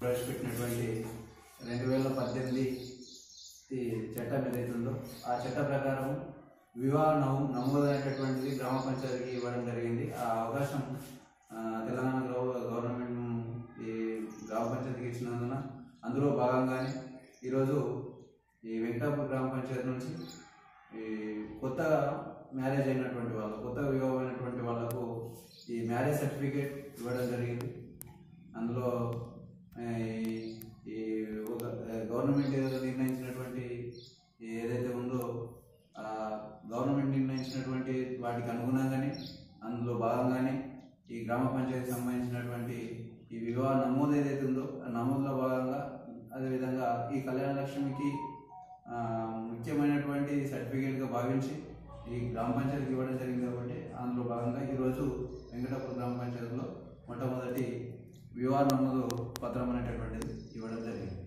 ప్రవేశపెట్టినటువంటి రెండు వేల పద్దెనిమిది ఈ చట్టం ఏదైతే ఉందో ఆ చట్ట ప్రకారం వివాహ నమో నమోదైనటువంటిది గ్రామ పంచాయతీకి ఇవ్వడం జరిగింది ఆ అవకాశం ఆ, తెలంగాణ గవ- గవర్నమెంట్ ఈ గ్రామ పంచాయతీకి ఇచ్చినందున అందులో భాగంగానే ఈరోజు ఈ వెంకటాపూర్ గ్రామ పంచాయతీ నుంచి ఈ కొత్తగా మ్యారేజ్ అయినటువంటి వాళ్ళు కొత్తగా వివాహం అయినటువంటి వాళ్ళకు ఈ మ్యారేజ్ సర్టిఫికేట్ ఇవ్వడం జరిగింది అందులో ఆ, ఈ- ఈ ఒక గవర్నమెంట్ నిర్ణయించినటువంటి ఏదైతే ఉందో ఆ గవర్నమెంట్ నిర్ణయించినటువంటి వాటికి అనుగుణంగానే అందులో భాగంగానే ఈ గ్రామ పంచాయతీ సంబంధించినటువంటి ఈ వివాహ నమోదు ఏదైతే ఉందో ఆ నమోదులో భాగంగా అదేవిధంగా ఈ కళ్యాణ లక్ష్మికి ఆ, ముఖ్యమైనటువంటి సర్టిఫికేట్గా భావించి ఈ గ్రామ పంచాయతీకి ఇవ్వడం జరిగింది కాబట్టి అందులో భాగంగా ఈరోజు వెంకటాపురం గ్రామ పంచాయతీలో మొట్టమొదటి వివాహ నమోదు పత్రం అనేటటువంటిది ఇవ్వడం జరిగింది